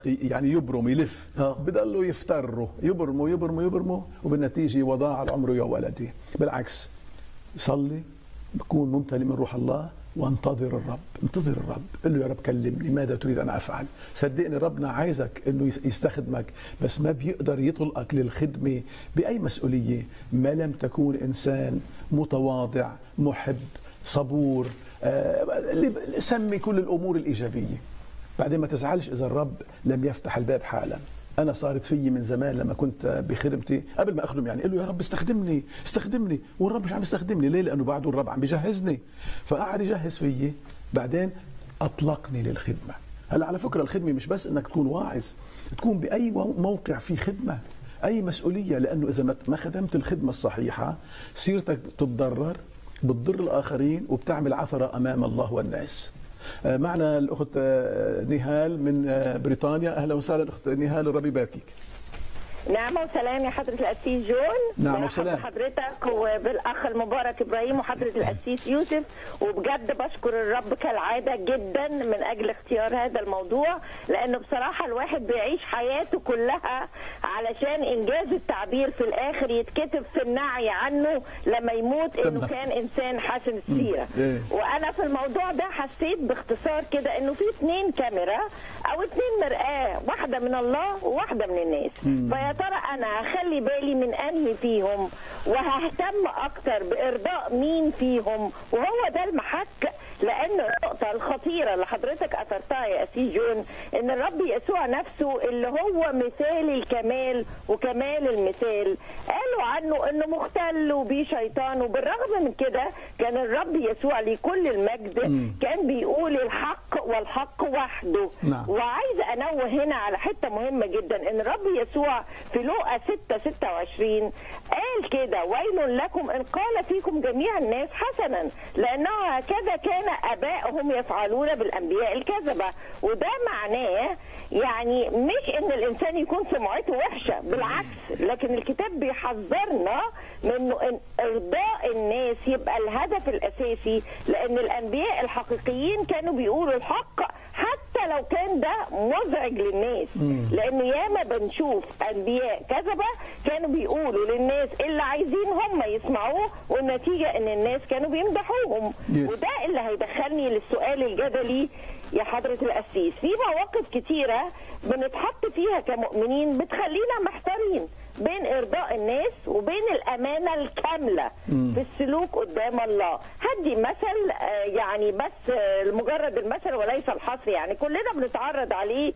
يعني يبرم يلف آه. بضلوا يفتروا يبرموا يبرموا يبرموا وبالنتيجه وضاع العمر يا ولدي بالعكس صلي بكون ممتلئ من روح الله وانتظر الرب انتظر الرب قل له يا رب كلمني ماذا تريد ان افعل صدقني ربنا عايزك انه يس- يستخدمك بس ما بيقدر يطلقك للخدمه باي مسؤوليه ما لم تكون انسان متواضع محب صبور آه، اللي ب- سمي كل الامور الايجابيه بعدين ما تزعلش اذا الرب لم يفتح الباب حالا انا صارت فيي من زمان لما كنت بخدمتي قبل ما اخدم يعني قل له يا رب استخدمني استخدمني والرب مش عم يستخدمني ليه لانه بعده الرب عم بيجهزني فقعد يجهز فيي بعدين اطلقني للخدمه هلا على فكره الخدمه مش بس انك تكون واعظ تكون باي مو- موقع في خدمه اي مسؤوليه لانه اذا ما- ما خدمت الخدمه الصحيحه سيرتك بتتضرر بتضر الاخرين وبتعمل عثره امام الله والناس آه، معنا الاخت آه، نهال من آه، بريطانيا اهلا وسهلا اخت نهال الرب يباركك نعمة وسلام يا حضرة القسيس جون نعم برحب وسلام. بحضرتك وبالأخ المبارك إبراهيم وحضرة القسيس يوسف وبجد بشكر الرب كالعادة جدا من أجل اختيار هذا الموضوع لأنه بصراحة الواحد بيعيش حياته كلها علشان إنجاز التعبير في الآخر يتكتب في النعي عنه لما يموت إنه تمام. كان إنسان حسن السيرة إيه. وانا في الموضوع ده حسيت باختصار كده انه في اتنين كاميرا او اتنين مرآة واحدة من الله وواحدة من الناس فيا ترى انا هخلي بالي من انهي فيهم وههتم اكتر بارضاء مين فيهم وهو ده المحك لان النقطة الخطيرة اللي حضرتك اثرتها يا اسيس جون ان الرب يسوع نفسه اللي هو مثال الكمال وكمال المثال قالوا عنه انه مختل وبيه شيطان وبالرغم من كده كان الرب يسوع لكل المجد كان بيقول الحق والحق وحده نعم. وعايزه انوه هنا على حته مهمه جدا ان الرب يسوع في لوقا 6 26 قال كده ويل لكم ان قال فيكم جميع الناس حسنا لانه هكذا كان ابائهم يفعلون بالانبياء الكذبه وده معناه يعني مش ان الانسان يكون سمعته وحشه بالعكس لكن الكتاب بيحذرنا من انه إن ارضاء الناس يبقى الهدف الاساسي لان الانبياء الحقيقيين كانوا بيقولوا الحق حتى لو كان ده مزعج للناس لان ياما بنشوف انبياء كذبه كانوا بيقولوا للناس اللي عايزين هم يسمعوه والنتيجه ان الناس كانوا بيمدحوهم Yes. وده اللي هيدخلني للسؤال الجدلي يا حضرة القسيس في مواقف كتيرة بنتحط فيها كمؤمنين بتخلينا محتارين بين إرضاء الناس وبين الأمانة الكاملة في السلوك قدام الله هدي مثل آه، يعني بس آه، لمجرد المثل وليس الحصر يعني كلنا بنتعرض عليه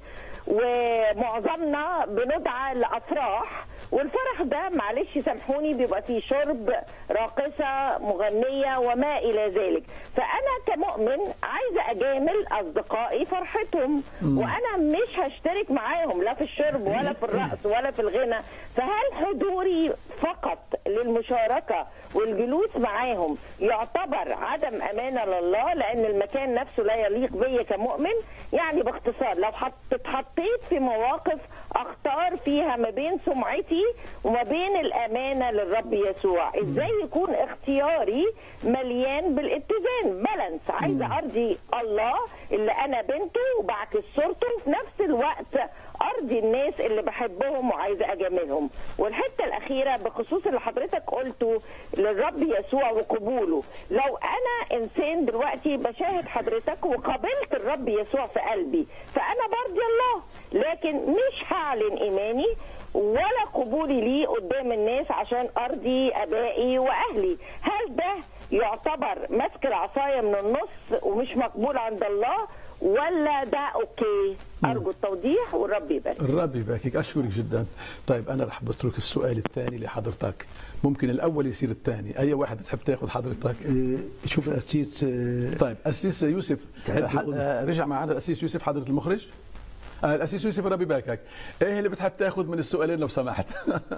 ومعظمنا بندعى لأفراح والفرح ده معلش سامحوني بيبقى فيه شرب راقصة مغنية وما إلى ذلك فأنا كمؤمن عايزة أجامل أصدقائي فرحتهم وأنا مش هشترك معاهم لا في الشرب ولا في الرقص ولا في الغنى فهل حضوري فقط للمشاركة والجلوس معاهم يعتبر عدم أمانة لله لأن المكان نفسه لا يليق بيا كمؤمن يعني باختصار لو حط- اتحطيت في مواقف اختار فيها ما بين سمعتي وما بين الامانه للرب يسوع ازاي يكون اختياري مليان بالاتزان بالانس عايزه ارضي الله اللي انا بنته وبعكس صورته وفي نفس الوقت ارضي الناس اللي بحبهم وعايزه اجاملهم والحته الاخيره بخصوص اللي حضرتك قلته للرب يسوع وقبوله لو انا انسان دلوقتي بشاهد حضرتك وقابلت الرب يسوع في قلبي فانا برضي الله لكن مش هعلن ايماني ولا قبولي ليه قدام الناس عشان ارضي ابائي واهلي هل ده يعتبر مسك العصايه من النص ومش مقبول عند الله ولا ده اوكي ارجو التوضيح والرب يبارك الرب يباركك اشكرك جدا طيب انا رح بترك السؤال الثاني لحضرتك ممكن الاول يصير الثاني اي واحد بتحب تاخذ حضرتك آه، شوف أسيس آه، طيب اسيس يوسف تحب آه، تقول؟ آه، رجع معنا الاسيس يوسف حضره المخرج آه، الاسيس يوسف الرب يباركك ايه اللي بتحب تاخذ من السؤالين لو سمحت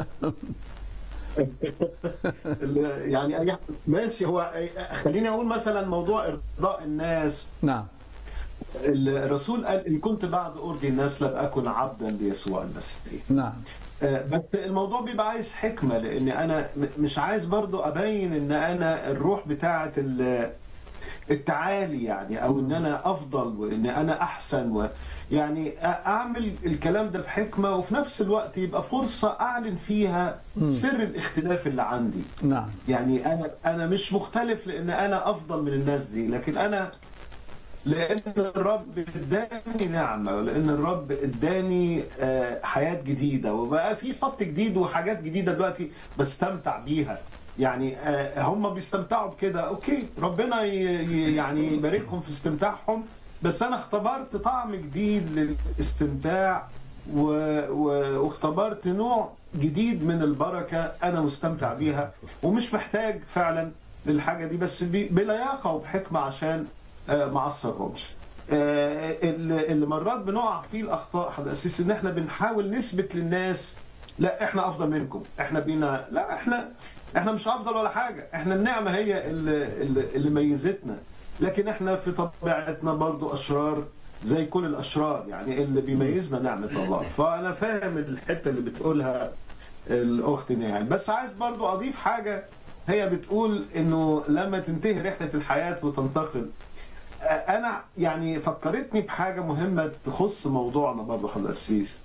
يعني أي- ماشي هو خليني اقول مثلا موضوع ارضاء الناس نعم الرسول قال ان كنت بعد ارضي الناس لم اكن عبدا ليسوع المسيح نعم آه، بس الموضوع بيبقى عايز حكمه لان انا م- مش عايز برضو ابين ان انا الروح بتاعه ال- التعالي يعني او ان انا افضل وان انا احسن و يعني أ- اعمل الكلام ده بحكمه وفي نفس الوقت يبقى فرصه اعلن فيها سر الاختلاف اللي عندي نعم يعني انا انا مش مختلف لان انا افضل من الناس دي لكن انا لان الرب اداني نعمه ولان الرب اداني آه، حياه جديده وبقى في خط جديد وحاجات جديده دلوقتي بستمتع بيها يعني آه، هم بيستمتعوا بكده اوكي ربنا ي- ي- يعني يباركهم في استمتاعهم بس انا اختبرت طعم جديد للاستمتاع و... و... واختبرت نوع جديد من البركه انا مستمتع بيها ومش محتاج فعلا للحاجه دي بس ب... بلياقه وبحكمه عشان آه، ما اعصرهمش آه، اللي اللي مرات بنقع فيه الاخطاء حضرتك ان احنا بنحاول نثبت للناس لا احنا افضل منكم احنا بينا لا احنا احنا مش افضل ولا حاجه احنا النعمه هي اللي, اللي, اللي ميزتنا لكن احنا في طبيعتنا برضو اشرار زي كل الاشرار يعني اللي بيميزنا نعمه الله فانا فاهم الحته اللي بتقولها الاخت نهال بس عايز برضو اضيف حاجه هي بتقول انه لما تنتهي رحله الحياه وتنتقل انا يعني فكرتني بحاجه مهمه تخص موضوعنا برضه حضرتك السيس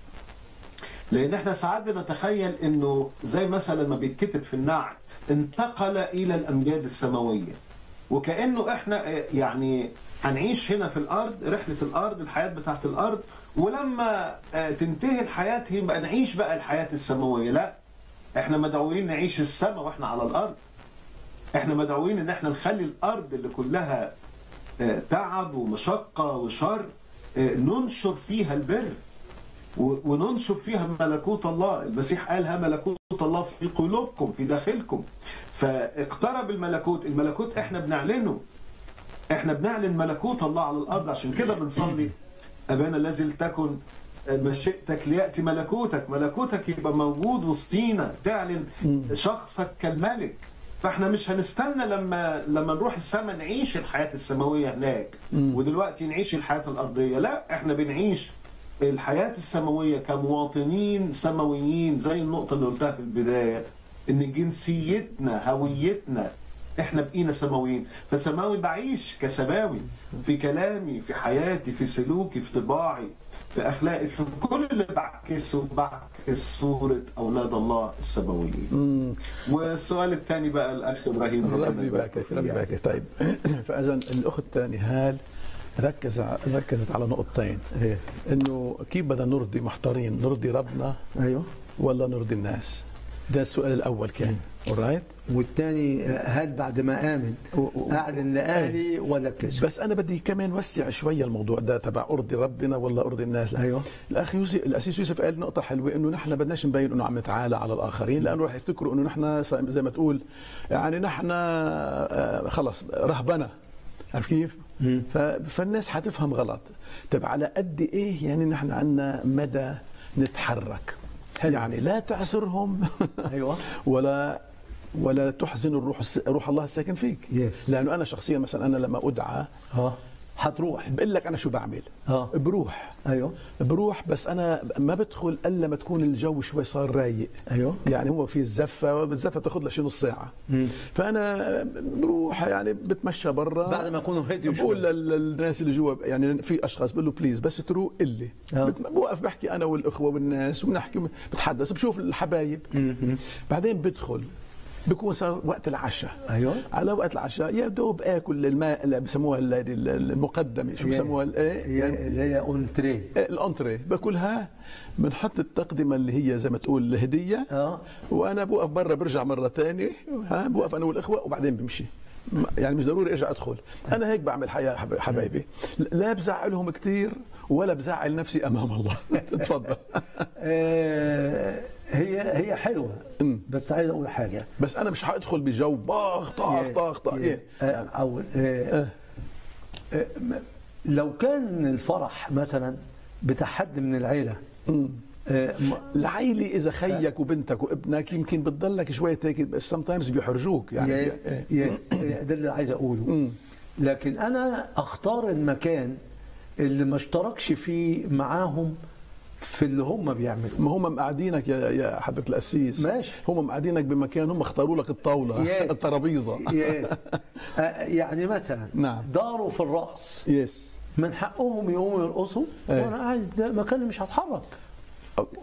لان احنا ساعات بنتخيل انه زي مثلا ما بيتكتب في النعت انتقل الى الامجاد السماويه وكانه احنا يعني هنعيش هنا في الارض رحله الارض الحياه بتاعت الارض ولما تنتهي الحياه يبقى نعيش بقى الحياه السماويه لا احنا مدعوين نعيش السماء واحنا على الارض احنا مدعوين ان احنا نخلي الارض اللي كلها تعب ومشقة وشر ننشر فيها البر وننشر فيها ملكوت الله المسيح قالها ملكوت الله في قلوبكم في داخلكم فاقترب الملكوت الملكوت احنا بنعلنه احنا بنعلن ملكوت الله على الارض عشان كده بنصلي ابانا الذي لتكن مشيئتك لياتي ملكوتك ملكوتك يبقى موجود وسطينا تعلن شخصك كالملك فاحنا مش هنستنى لما لما نروح السماء نعيش الحياه السماويه هناك م. ودلوقتي نعيش الحياه الارضيه لا احنا بنعيش الحياه السماويه كمواطنين سماويين زي النقطه اللي قلتها في البدايه ان جنسيتنا هويتنا احنا بقينا سماويين فسماوي بعيش كسماوي في كلامي في حياتي في سلوكي في طباعي في اخلاقي في كل اللي بعكسه بعكس صوره اولاد الله السماويين. والسؤال الثاني بقى الاخ ابراهيم ربي يبارك ربي يبارك طيب فاذا الاخت الثانيه هال ركز ركزت على نقطتين ايه انه كيف بدنا نرضي محتارين نرضي ربنا ايوه ولا نرضي الناس ده السؤال الاول كان اورايت والثاني هل بعد ما امن اعلن لاهلي ولا كشف بس انا بدي كمان وسع شويه الموضوع ده تبع ارضي ربنا ولا ارضي الناس ايوه الاخ يوسف الاسيس يوسف قال نقطه حلوه انه نحن بدناش نبين انه عم نتعالى على الاخرين لانه راح يفتكروا انه نحن زي ما تقول يعني نحن خلص رهبنه عارف كيف؟ فالناس حتفهم غلط طيب على قد ايه يعني نحن عندنا مدى نتحرك حلو. يعني لا تعسرهم ايوه ولا ولا تحزن الروح روح الله الساكن فيك Yes. لانه انا شخصيا مثلا انا لما ادعى اه حتروح بقول لك انا شو بعمل اه بروح ايوه بروح بس انا ما بدخل الا لما تكون الجو شوي صار رايق ايوه يعني هو في الزفه الزفه بتاخذ لها شي نص ساعه مم. فانا بروح يعني بتمشى برا بعد ما يكونوا هديوا بقول شوي. لل- للناس اللي جوا يعني في اشخاص بقول له بليز بس تروق الي آه. بت- بوقف بحكي انا والاخوه والناس وبنحكي بتحدث بشوف الحبايب بعدين بدخل بكون صار وقت العشاء ايوه على وقت العشاء يا دوب اكل الماء اللي بسموها ال- هذه ال- المقدمه شو يا- بسموها ال- ايه يعني هي اللي هي اونتري الانتري باكلها بنحط التقدمه اللي هي زي ما تقول هديه اه وانا بوقف برا برجع مره ثانيه ها بوقف انا والاخوه وبعدين بمشي م- يعني مش ضروري ارجع ادخل انا هيك بعمل حياه حب- حبايبي لا بزعلهم كثير ولا بزعل نفسي امام الله تفضل آه، هي هي حلوه أمم. بس عايز اقول حاجه بس انا مش حادخل بجو باخ طاخ طاخ طاخ إيه. آه، او آه، آه، م- لو كان الفرح مثلا بتاع حد من العيله أمم. آه، م- العيلة إذا خيك وبنتك وابنك يمكن بتضلك شوية هيك بس سم تايمز بيحرجوك يعني يس- يس- ده اللي عايز اقوله أمم. لكن انا اختار المكان اللي ما اشتركش فيه معاهم في اللي هم بيعملوا ما هم مقعدينك يا يا حضره القسيس ماشي. هم مقعدينك بمكان هم اختاروا لك الطاوله يس. الترابيزه يس آه، يعني مثلا نعم. داروا في الرأس يس من حقهم يقوموا يرقصوا إيه. وانا قاعد ده مكاني مش هتحرك